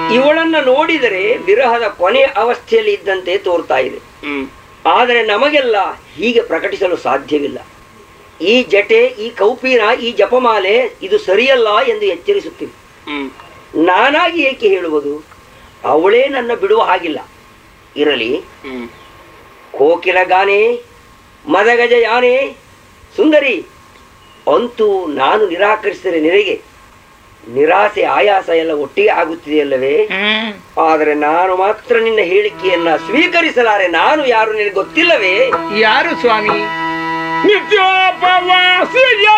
ಇವಳನ್ನ ನೋಡಿದರೆ ವಿರಹದ ಕೊನೆಯ ಅವಸ್ಥೆಯಲ್ಲಿ ಇದ್ದಂತೆ ತೋರ್ತಾ ಇದೆ ಹ್ಮ್ ಆದರೆ ನಮಗೆಲ್ಲ ಹೀಗೆ ಪ್ರಕಟಿಸಲು ಸಾಧ್ಯವಿಲ್ಲ ಈ ಜಟೆ ಈ ಕೌಪೀನ ಈ ಜಪಮಾಲೆ ಇದು ಸರಿಯಲ್ಲ ಎಂದು ಎಚ್ಚರಿಸುತ್ತೀವಿ ಹ್ಮ್ ನಾನಾಗಿ ಏಕೆ ಹೇಳುವುದು ಅವಳೇ ನನ್ನ ಬಿಡುವ ಹಾಗಿಲ್ಲ ಇರಲಿ ಹ್ಮ್ ಕೋಕಿಲ ಗಾನೆ ಮದಗಜ ಯಾನೆ ಸುಂದರಿ ಅಂತೂ ನಾನು ನಿರಾಕರಿಸಿದರೆ ನಿನಗೆ ನಿರಾಸೆ ಆಯಾಸ ಎಲ್ಲ ಒಟ್ಟಿಗೆ ಆಗುತ್ತಿದೆಯಲ್ಲವೇ ಹ್ಮ್ ಆದರೆ ನಾನು ಮಾತ್ರ ನಿನ್ನ ಹೇಳಿಕೆಯನ್ನ ಸ್ವೀಕರಿಸಲಾರೆ ನಾನು ಯಾರು ನಿನಗೆ ಗೊತ್ತಿಲ್ಲವೇ ಯಾರು ಸ್ವಾಮಿ ನಿತ್ಯೋಪವಾಸಿಯ